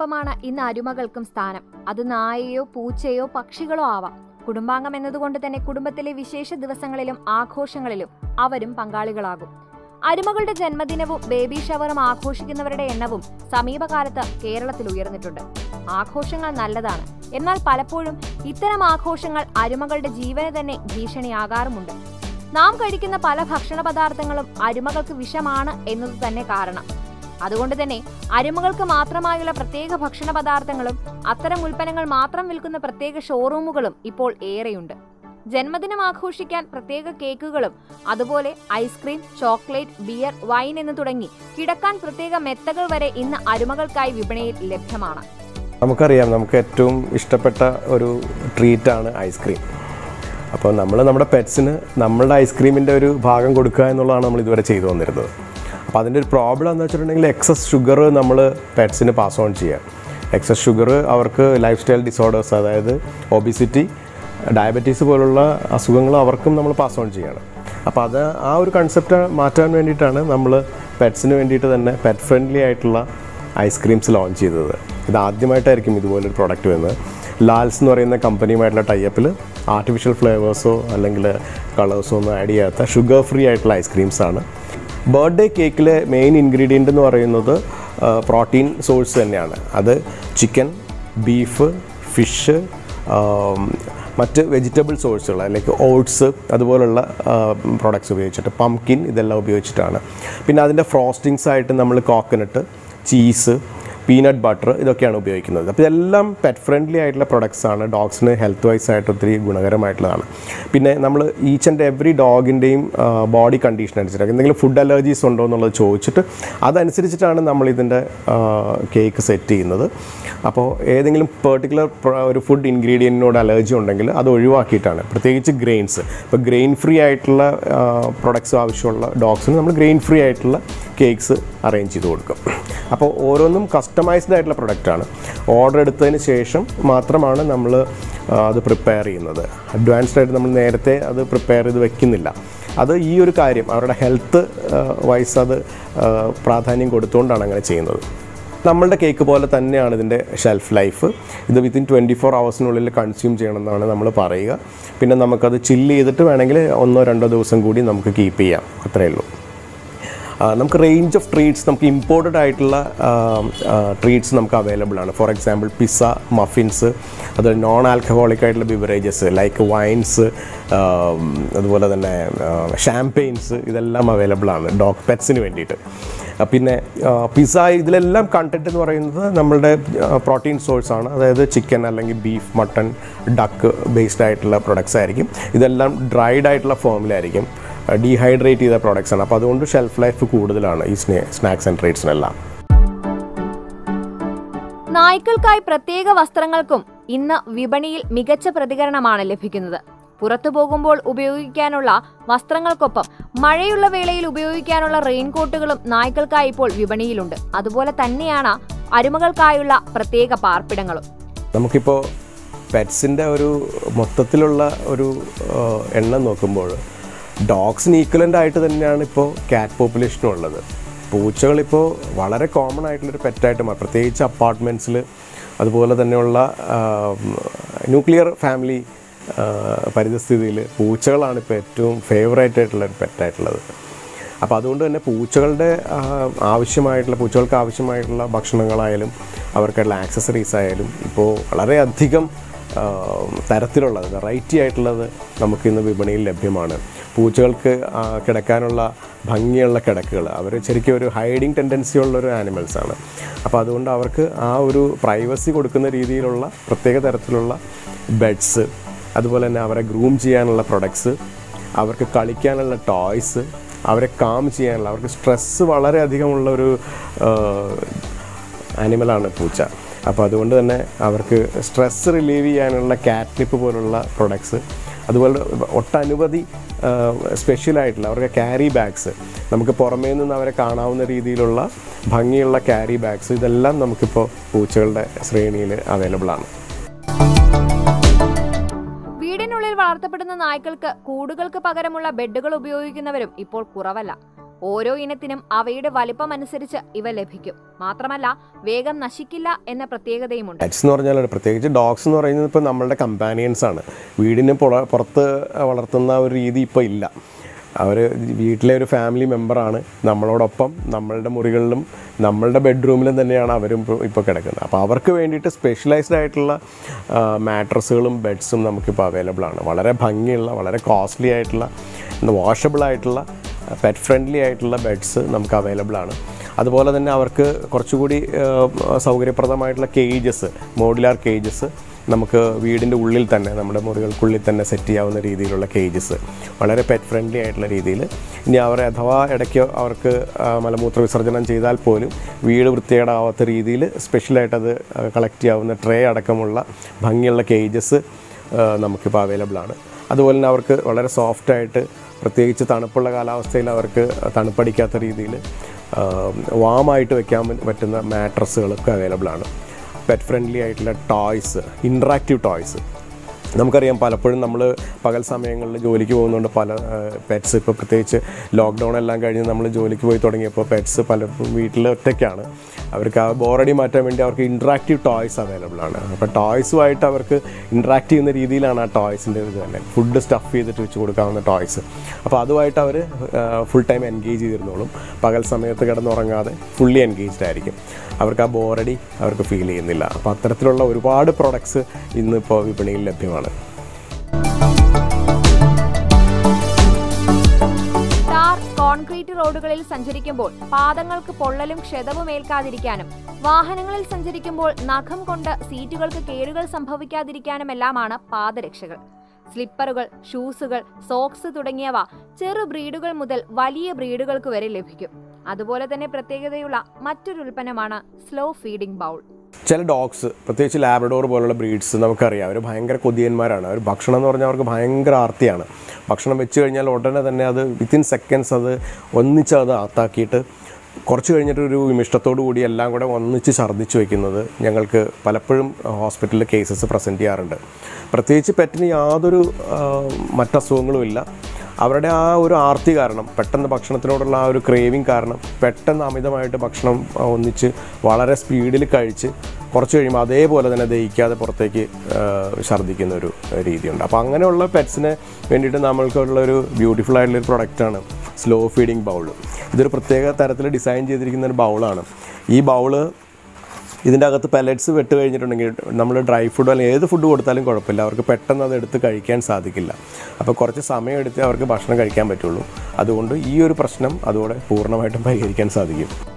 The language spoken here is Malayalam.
വീടിനൊപ്പമാണ് ഇന്ന് അരുമകൾക്കും സ്ഥാനം അത് നായയോ പൂച്ചയോ പക്ഷികളോ ആവാം കുടുംബാംഗം എന്നതുകൊണ്ട് തന്നെ കുടുംബത്തിലെ വിശേഷ ദിവസങ്ങളിലും ആഘോഷങ്ങളിലും അവരും പങ്കാളികളാകും അരുമകളുടെ ജന്മദിനവും ബേബി ഷവറും ആഘോഷിക്കുന്നവരുടെ എണ്ണവും സമീപകാലത്ത് കേരളത്തിൽ ഉയർന്നിട്ടുണ്ട് ആഘോഷങ്ങൾ നല്ലതാണ് എന്നാൽ പലപ്പോഴും ഇത്തരം ആഘോഷങ്ങൾ അരുമകളുടെ ജീവന് തന്നെ ഭീഷണിയാകാറുമുണ്ട് നാം കഴിക്കുന്ന പല ഭക്ഷണ പദാർത്ഥങ്ങളും അരുമകൾക്ക് വിഷമാണ് എന്നത് തന്നെ കാരണം അതുകൊണ്ട് തന്നെ അരുമകൾക്ക് മാത്രമായുള്ള പ്രത്യേക ഭക്ഷണ പദാർത്ഥങ്ങളും അത്തരം ഉൽപ്പന്നങ്ങൾ മാത്രം വിൽക്കുന്ന പ്രത്യേക ഷോറൂമുകളും ഇപ്പോൾ ഏറെയുണ്ട് ജന്മദിനം ആഘോഷിക്കാൻ പ്രത്യേക കേക്കുകളും അതുപോലെ ഐസ്ക്രീം ചോക്ലേറ്റ് ബിയർ വൈൻ എന്ന് തുടങ്ങി കിടക്കാൻ പ്രത്യേക മെത്തകൾ വരെ ഇന്ന് അരുമകൾക്കായി വിപണിയിൽ ലഭ്യമാണ് നമുക്കറിയാം നമുക്ക് ഏറ്റവും ഇഷ്ടപ്പെട്ട ഒരു ട്രീറ്റാണ് ഐസ്ക്രീം അപ്പോൾ നമ്മൾ നമ്മുടെ പെറ്റ്സിന് നമ്മളുടെ ഐസ്ക്രീമിൻ്റെ ഒരു ഭാഗം കൊടുക്കുക എന്നുള്ളതാണ് നമ്മൾ ഇതുവരെ ചെയ്തു വന്നിരുന്നത് അപ്പോൾ അതിൻ്റെ ഒരു പ്രോബ്ലം എന്ന് വെച്ചിട്ടുണ്ടെങ്കിൽ എക്സസ് ഷുഗർ നമ്മൾ പെറ്റ്സിന് പാസ് ഓൺ ചെയ്യുക എക്സസ് ഷുഗർ അവർക്ക് ലൈഫ് സ്റ്റൈൽ ഡിസോർഡേഴ്സ് അതായത് ഒബിസിറ്റി ഡയബറ്റീസ് പോലുള്ള അസുഖങ്ങൾ അവർക്കും നമ്മൾ പാസ് ഓൺ ചെയ്യണം അപ്പോൾ അത് ആ ഒരു കൺസെപ്റ്റ് മാറ്റാൻ വേണ്ടിയിട്ടാണ് നമ്മൾ പെറ്റ്സിന് വേണ്ടിയിട്ട് തന്നെ പെറ്റ് ഫ്രണ്ട്ലി ആയിട്ടുള്ള ഐസ്ക്രീംസ് ലോഞ്ച് ചെയ്തത് ഇത് ആദ്യമായിട്ടായിരിക്കും ഇതുപോലൊരു പ്രോഡക്റ്റ് വരുന്നത് ലാൽസ് എന്ന് പറയുന്ന കമ്പനിയുമായിട്ടുള്ള ടൈപ്പിൽ ആർട്ടിഫിഷ്യൽ ഫ്ലേവേഴ്സോ അല്ലെങ്കിൽ കളേഴ്സോ ഒന്നും ആഡ് ചെയ്യാത്ത ഷുഗർ ഫ്രീ ആയിട്ടുള്ള ഐസ്ക്രീംസ് ആണ് ബർത്ത്ഡേ കേക്കിലെ മെയിൻ ഇൻഗ്രീഡിയൻ്റ് എന്ന് പറയുന്നത് പ്രോട്ടീൻ സോഴ്സ് തന്നെയാണ് അത് ചിക്കൻ ബീഫ് ഫിഷ് മറ്റ് വെജിറ്റബിൾ സോഴ്സുകൾ അല്ലെങ്കിൽ ഓട്സ് അതുപോലുള്ള പ്രോഡക്ട്സ് ഉപയോഗിച്ചിട്ട് പംകിൻ ഇതെല്ലാം ഉപയോഗിച്ചിട്ടാണ് പിന്നെ അതിൻ്റെ ഫ്രോസ്റ്റിങ്സ് ആയിട്ട് നമ്മൾ കോക്കനട്ട് ചീസ് പീനട്ട് ബട്ടർ ഇതൊക്കെയാണ് ഉപയോഗിക്കുന്നത് അപ്പോൾ ഇതെല്ലാം പെറ്റ് ഫ്രണ്ട്ലി ആയിട്ടുള്ള പ്രൊഡക്ട്സ് ആണ് ഡോഗ്സിന് ഹെൽത്ത് വൈസ് ആയിട്ട് ഒത്തിരി ഗുണകരമായിട്ടുള്ളതാണ് പിന്നെ നമ്മൾ ഈച്ച് ആൻഡ് എവറി ഡോഗിൻ്റെയും ബോഡി കണ്ടീഷൻ അനുസരിച്ച് എന്തെങ്കിലും ഫുഡ് അലർജീസ് ഉണ്ടോ എന്നുള്ളത് ചോദിച്ചിട്ട് അതനുസരിച്ചിട്ടാണ് നമ്മൾ ഇതിൻ്റെ കേക്ക് സെറ്റ് ചെയ്യുന്നത് അപ്പോൾ ഏതെങ്കിലും പെർട്ടിക്കുലർ ഒരു ഫുഡ് ഇൻഗ്രീഡിയൻറ്റിനോട് അലർജി ഉണ്ടെങ്കിൽ അത് ഒഴിവാക്കിയിട്ടാണ് പ്രത്യേകിച്ച് ഗ്രെയിൻസ് ഇപ്പോൾ ഗ്രെയിൻ ഫ്രീ ആയിട്ടുള്ള പ്രൊഡക്ട്സ് ആവശ്യമുള്ള ഡോഗ്സിന് നമ്മൾ ഗ്രെയിൻ ഫ്രീ ആയിട്ടുള്ള കേക്ക്സ് അറേഞ്ച് ചെയ്ത് കൊടുക്കും അപ്പോൾ ഓരോന്നും കസ്റ്റമൈസ്ഡ് ആയിട്ടുള്ള പ്രൊഡക്റ്റാണ് ഓർഡർ എടുത്തതിന് ശേഷം മാത്രമാണ് നമ്മൾ അത് പ്രിപ്പയർ ചെയ്യുന്നത് അഡ്വാൻസ്ഡ് ആയിട്ട് നമ്മൾ നേരത്തെ അത് പ്രിപ്പയർ ചെയ്ത് വെക്കുന്നില്ല അത് ഈ ഒരു കാര്യം അവരുടെ ഹെൽത്ത് വൈസ് അത് ആ, പ്രാധാന്യം കൊടുത്തുകൊണ്ടാണ് അങ്ങനെ ചെയ്യുന്നത് നമ്മളുടെ കേക്ക് പോലെ തന്നെയാണ് ഇതിൻ്റെ ഷെൽഫ് ലൈഫ് ഇത് വിത്തിൻ ട്വൻറ്റി ഫോർ അവേഴ്സിനുള്ളിൽ കൺസ്യൂം ചെയ്യണമെന്നാണ് നമ്മൾ പറയുക പിന്നെ നമുക്കത് ചില്ല് ചെയ്തിട്ട് വേണമെങ്കിൽ ഒന്നോ രണ്ടോ ദിവസം കൂടി നമുക്ക് കീപ്പ് ചെയ്യാം അത്രയേ ഉള്ളൂ ആ, നമുക്ക് റേഞ്ച് ഓഫ് ട്രീറ്റ്സ് നമുക്ക് ഇമ്പോർട്ടഡ് ആയിട്ടുള്ള ട്രീറ്റ്സ് നമുക്ക് അവൈലബിൾ ആണ് ഫോർ എക്സാമ്പിൾ പിസ്സ മഫിൻസ് അത് നോൺ ആൽക്കഹോളിക് ആയിട്ടുള്ള ബിവറേജസ് ലൈക്ക് വൈൻസ് അതുപോലെ തന്നെ ഷാംപെയിൻസ് ഇതെല്ലാം അവൈലബിൾ ആണ് ഡോഗ് പെറ്റ്സിന് വേണ്ടിയിട്ട് ആ, പിന്നെ പിസ്സ ഇതിലെല്ലാം കണ്ടന്റ് എന്ന് പറയുന്നത് നമ്മളുടെ പ്രോട്ടീൻ സോഴ്സ് ആണ് അതായത് ചിക്കൻ അല്ലെങ്കിൽ ബീഫ് മട്ടൺ ഡക്ക് ബേസ്ഡ് ആയിട്ടുള്ള പ്രൊഡക്ട്സ് ആയിരിക്കും ഇതെല്ലാം ഡ്രൈഡ് ആയിട്ടുള്ള ഫോമിലായിരിക്കും ഡീഹൈഡ്രേറ്റ് ചെയ്ത പ്രോഡക്ട്സ് ആണ് അപ്പോൾ അതുകൊണ്ട് ഷെൽഫ് ലൈഫ് കൂടുതലാണ് ഈ സ്നേ സ്നാക്സ് ആൻഡ് ട്രീറ്റ്സിനെല്ലാം നായ്ക്കൾക്കായി പ്രത്യേക വസ്ത്രങ്ങൾക്കും ഇന്ന് വിപണിയിൽ മികച്ച പ്രതികരണമാണ് ലഭിക്കുന്നത് പുറത്തു പോകുമ്പോൾ ഉപയോഗിക്കാനുള്ള വസ്ത്രങ്ങൾക്കൊപ്പം മഴയുള്ള വേളയിൽ ഉപയോഗിക്കാനുള്ള റെയിൻകോട്ടുകളും നായ്ക്കൾക്കായി ഇപ്പോൾ വിപണിയിലുണ്ട് അതുപോലെ തന്നെയാണ് അരുമകൾക്കായുള്ള പ്രത്യേക പാർപ്പിടങ്ങളും നമുക്കിപ്പോൾ പെറ്റ്സിൻ്റെ ഒരു മൊത്തത്തിലുള്ള ഒരു ആ, എണ്ണം നോക്കുമ്പോൾ ഡോഗ്സിന് ഈക്വലൻ്റ് ആയിട്ട് തന്നെയാണ് ഇപ്പോൾ ക്യാറ്റ് പോപ്പുലേഷനും ഉള്ളത് പൂച്ചകളിപ്പോൾ വളരെ കോമൺ ആയിട്ടുള്ളൊരു പെറ്റായിട്ട് മാറി പ്രത്യേകിച്ച് അപ്പാർട്ട്മെൻറ്റ്സിൽ അതുപോലെ തന്നെയുള്ള ന്യൂക്ലിയർ ഫാമിലി പരിതസ്ഥിതിയിൽ പൂച്ചകളാണ് ഇപ്പോൾ ഏറ്റവും ഫേവറേറ്റ് ആയിട്ടുള്ള ഒരു പെറ്റായിട്ടുള്ളത് അപ്പോൾ അതുകൊണ്ട് തന്നെ പൂച്ചകളുടെ ആ, ആവശ്യമായിട്ടുള്ള പൂച്ചകൾക്ക് ആവശ്യമായിട്ടുള്ള ഭക്ഷണങ്ങളായാലും അവർക്കായിട്ടുള്ള ആക്സസറീസ് ആയാലും ഇപ്പോൾ വളരെയധികം ആ, തരത്തിലുള്ളത് വെറൈറ്റി ആയിട്ടുള്ളത് നമുക്കിന്ന് വിപണിയിൽ ലഭ്യമാണ് പൂച്ചകൾക്ക് ആ, കിടക്കാനുള്ള ഭംഗിയുള്ള കിടക്കുകൾ അവർ ശരിക്കും ഒരു ഹൈഡിങ് ടെൻഡൻസി ഉള്ള ഒരു ആനിമൽസ് ആണ് അപ്പോൾ അതുകൊണ്ട് അവർക്ക് ആ ഒരു പ്രൈവസി കൊടുക്കുന്ന രീതിയിലുള്ള പ്രത്യേക തരത്തിലുള്ള ബെഡ്സ് അതുപോലെ തന്നെ അവരെ ഗ്രൂം ചെയ്യാനുള്ള പ്രൊഡക്ട്സ് അവർക്ക് കളിക്കാനുള്ള ടോയ്സ് അവരെ കാം ചെയ്യാനുള്ള അവർക്ക് സ്ട്രെസ്സ് വളരെയധികമുള്ള ഒരു ആനിമലാണ് പൂച്ച അപ്പോൾ അതുകൊണ്ട് തന്നെ അവർക്ക് സ്ട്രെസ്സ് റിലീവ് ചെയ്യാനുള്ള കാറ്റ്നിപ്പ് പോലുള്ള പ്രൊഡക്ട്സ് അതുപോലെ ഒട്ടനവധി സ്പെഷ്യലായിട്ടുള്ള അവർക്ക് ക്യാരി ബാഗ്സ് നമുക്ക് പുറമേ നിന്ന് അവരെ കാണാവുന്ന രീതിയിലുള്ള ഭംഗിയുള്ള ക്യാരി ബാഗ്സ് ഇതെല്ലാം നമുക്കിപ്പോൾ പൂച്ചകളുടെ ശ്രേണിയിൽ അവൈലബിൾ ആണ് വീടിനുള്ളിൽ വളർത്തപ്പെടുന്ന നായ്ക്കൾക്ക് കൂടുകൾക്ക് പകരമുള്ള ബെഡുകൾ ഉപയോഗിക്കുന്നവരും ഇപ്പോൾ കുറവല്ല ഓരോ ഇനത്തിനും അവയുടെ വലിപ്പമനുസരിച്ച് ഇവ ലഭിക്കും മാത്രമല്ല വേഗം നശിക്കില്ല എന്ന പ്രത്യേകതയുമുണ്ട് പെറ്റ്സ് എന്ന് പറഞ്ഞാൽ പ്രത്യേകിച്ച് ഡോഗ്സ് എന്ന് പറയുന്നത് ഇപ്പോൾ നമ്മളുടെ കമ്പാനിയൻസ് ആണ് വീടിന് പുറ- പുറത്ത് വളർത്തുന്ന ഒരു രീതി ഇപ്പോൾ ഇല്ല അവർ വീട്ടിലെ ഒരു ഫാമിലി മെമ്പറാണ് നമ്മളോടൊപ്പം നമ്മളുടെ മുറികളിലും നമ്മളുടെ ബെഡ്റൂമിലും തന്നെയാണ് അവരും ഇപ്പോൾ കിടക്കുന്നത് അപ്പോൾ അവർക്ക് വേണ്ടിയിട്ട് സ്പെഷ്യലൈസ്ഡ് ആയിട്ടുള്ള മാട്രസുകളും ബെഡ്സും നമുക്കിപ്പോൾ അവൈലബിൾ ആണ് വളരെ ഭംഗിയുള്ള വളരെ കോസ്റ്റ്ലി ആയിട്ടുള്ള വാഷബിൾ ആയിട്ടുള്ള പെറ്റ് ഫ്രണ്ട്ലി ആയിട്ടുള്ള ബെഡ്സ് നമുക്ക് അവൈലബിൾ ആണ് അതുപോലെ തന്നെ അവർക്ക് കുറച്ചുകൂടി ആ, സൗകര്യപ്രദമായിട്ടുള്ള കേജസ് മോഡുലാർ കേജസ് നമുക്ക് വീടിൻ്റെ ഉള്ളിൽ തന്നെ നമ്മുടെ മുറികൾക്കുള്ളിൽ തന്നെ സെറ്റ് ചെയ്യാവുന്ന രീതിയിലുള്ള കേജസ് വളരെ പെറ്റ് ഫ്രണ്ട്ലി ആയിട്ടുള്ള രീതിയിൽ ഇനി അവർ അഥവാ ഇടയ്ക്ക് അവർക്ക് ആ, മലമൂത്ര വിസർജനം ചെയ്താൽ പോലും വീട് വൃത്തികേടാവാത്ത രീതിയിൽ സ്പെഷ്യലായിട്ട് അത് കളക്ട് ചെയ്യാവുന്ന ട്രേ അടക്കമുള്ള ഭംഗിയുള്ള കേജസ് നമുക്കിപ്പോൾ അവൈലബിൾ ആണ് അതുപോലെ തന്നെ അവർക്ക് വളരെ സോഫ്റ്റായിട്ട് പ്രത്യേകിച്ച് തണുപ്പുള്ള കാലാവസ്ഥയിൽ അവർക്ക് തണുപ്പടിക്കാത്ത രീതിയിൽ വാമായിട്ട് വെക്കാൻ പറ്റുന്ന മാട്രസുകളൊക്കെ അവൈലബിൾ ആണ് പെറ്റ് ഫ്രണ്ട്ലി ആയിട്ടുള്ള ടോയ്സ് ഇൻട്രാക്റ്റീവ് ടോയ്സ് നമുക്കറിയാം പലപ്പോഴും നമ്മൾ പകൽ സമയങ്ങളിൽ ജോലിക്ക് പോകുന്നതുകൊണ്ട് പല പെറ്റ്സ് ഇപ്പോൾ പ്രത്യേകിച്ച് ലോക്ക്ഡൗൺ എല്ലാം കഴിഞ്ഞ് നമ്മൾ ജോലിക്ക് പോയി തുടങ്ങിയപ്പോൾ പെറ്റ്സ് പലപ്പോഴും വീട്ടിൽ ഒറ്റയ്ക്കാണ് അവർക്ക് ആ ബോറടി മാറ്റാൻ വേണ്ടി അവർക്ക് ഇൻട്രാക്റ്റീവ് ടോയ്സ് അവൈലബിൾ ആണ് അപ്പോൾ ടോയ്സുമായിട്ട് അവർക്ക് ഇൻട്രാക്ട് ചെയ്യുന്ന രീതിയിലാണ് ആ ടോയ്സിൻ്റെ ഇത് തന്നെ ഫുഡ് സ്റ്റഫ് ചെയ്തിട്ട് വെച്ച് കൊടുക്കാവുന്ന ടോയ്സ് അപ്പോൾ അതുമായിട്ട് അവർ ഫുൾ ടൈം എൻഗേജ് ചെയ്തിരുന്നോളും പകൽ സമയത്ത് കിടന്നുറങ്ങാതെ ഫുള്ളി എൻഗേജ്ഡ് ആയിരിക്കും അവർക്ക് ആ ബോറടി അവർക്ക് ഫീൽ ചെയ്യുന്നില്ല അപ്പോൾ അത്തരത്തിലുള്ള ഒരുപാട് പ്രൊഡക്ട്സ് ഇന്നിപ്പോൾ വിപണിയിൽ ലഭ്യമാണ് ടാർ കോൺക്രീറ്റ് റോഡുകളിൽ സഞ്ചരിക്കുമ്പോൾ പാദങ്ങൾക്ക് പൊള്ളലും ക്ഷതവും ഏൽക്കാതിരിക്കാനും വാഹനങ്ങളിൽ സഞ്ചരിക്കുമ്പോൾ നഖം കൊണ്ട് സീറ്റുകൾക്ക് കേടുകൾ സംഭവിക്കാതിരിക്കാനുമെല്ലാമാണ് പാദരക്ഷകൾ സ്ലിപ്പറുകൾ ഷൂസുകൾ സോക്സ് തുടങ്ങിയവ ചെറു ബ്രീഡുകൾ മുതൽ വലിയ ബ്രീഡുകൾക്ക് വരെ ലഭിക്കും അതുപോലെ തന്നെ പ്രത്യേകതയുള്ള മറ്റൊരു ഉൽപ്പന്നമാണ് സ്ലോ ഫീഡിംഗ് ബൗൾ ചില ഡോഗ്സ് പ്രത്യേകിച്ച് ലാബ്രഡോർ പോലുള്ള ബ്രീഡ്സ് നമുക്കറിയാം അവർ ഭയങ്കര കൊതിയന്മാരാണ് അവർ ഭക്ഷണം എന്ന് പറഞ്ഞാൽ അവർക്ക് ഭയങ്കര ആർത്തിയാണ് ഭക്ഷണം വെച്ച് കഴിഞ്ഞാൽ ഉടനെ തന്നെ അത് വിത്തിൻ സെക്കൻഡ്സ് അത് ഒന്നിച്ച് അത് ആത്താക്കിയിട്ട് കുറച്ച് കഴിഞ്ഞിട്ട് ഒരു വിമിഷ്ടത്തോടു കൂടി എല്ലാം കൂടെ ഒന്നിച്ച് ഛർദ്ദിച്ച് വെക്കുന്നത് ഞങ്ങൾക്ക് പലപ്പോഴും ഹോസ്പിറ്റലിൽ കേസസ് പ്രസൻറ്റ് ചെയ്യാറുണ്ട് പ്രത്യേകിച്ച് പെറ്റിന് യാതൊരു ആ, മറ്റസുഖങ്ങളും ഇല്ല അവരുടെ ആ ഒരു ആർത്തി കാരണം പെട്ടെന്ന് ഭക്ഷണത്തിനോടുള്ള ആ ഒരു ക്രേവിങ് കാരണം പെട്ടെന്ന് അമിതമായിട്ട് ഭക്ഷണം ആ, ഒന്നിച്ച് വളരെ സ്പീഡിൽ കഴിച്ച് കുറച്ച് കഴിയുമ്പോൾ അതേപോലെ തന്നെ ദഹിക്കാതെ പുറത്തേക്ക് ആ, ഛർദ്ദിക്കുന്ന ഒരു രീതിയുണ്ട് അപ്പോൾ അങ്ങനെയുള്ള പെറ്റ്സിന് വേണ്ടിയിട്ട് നമ്മൾക്കുള്ള ഒരു ബ്യൂട്ടിഫുൾ ആയിട്ടുള്ള ഒരു പ്രൊഡക്റ്റാണ് സ്ലോ ഫീഡിങ് ബൗൾ ഇതൊരു പ്രത്യേക തരത്തിൽ ഡിസൈൻ ചെയ്തിരിക്കുന്ന ഒരു ബൗളാണ് ഈ ബൗള് ഇതിൻ്റെ അകത്ത് പെലറ്റ്സ് വെട്ട് കഴിഞ്ഞിട്ടുണ്ടെങ്കിൽ നമ്മൾ ഡ്രൈ ഫുഡ് അല്ലെങ്കിൽ ഏത് ഫുഡ് കൊടുത്താലും കുഴപ്പമില്ല അവർക്ക് പെട്ടെന്ന് അത് എടുത്ത് കഴിക്കാൻ സാധിക്കില്ല അപ്പോൾ കുറച്ച് സമയം എടുത്ത് അവർക്ക് ഭക്ഷണം കഴിക്കാൻ പറ്റുള്ളൂ അതുകൊണ്ട് ഈ ഒരു പ്രശ്നം അതോടെ പൂർണ്ണമായിട്ടും പരിഹരിക്കാൻ സാധിക്കും